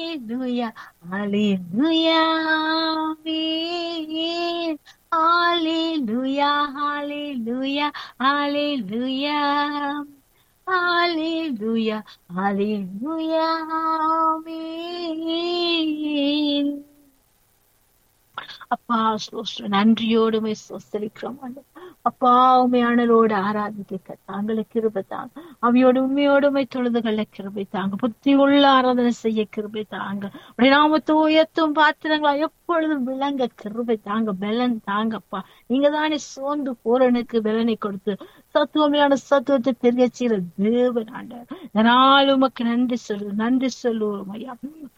Hallelujah, hallelujah, amen. Hallelujah, hallelujah, hallelujah. Hallelujah, hallelujah, amen. அப்பா ஸ்தோத்திரம் நன்றியோடுமே ஸ்தோத்தரிக்கிறோம் ஆண்டவரே. அப்பா உண்மையானலோடு ஆராதிக்க தாங்களுக்கு கிருபை தாங்க அவையோடு உண்மையோடுமை தொழுதுகளை கிருபை தாங்க புத்தி உள்ள ஆராதனை செய்ய கிருபை தாங்க உடைய நாமத்தை உயர்த்தும் பாத்திரங்களா எப்பொழுதும் விளங்க கிருபை தாங்க பலன் தாங்கப்பா நீங்க தானே சோர்ந்து போறனுக்கு பலனை கொடுத்து சத்துவமையான சத்துவத்தை தெரிய செய்யற தேவன் ஆண்டவர் இதனால் உமக்கு நன்றி சொல்லு நன்றி சொல்லுவோம் ஐயா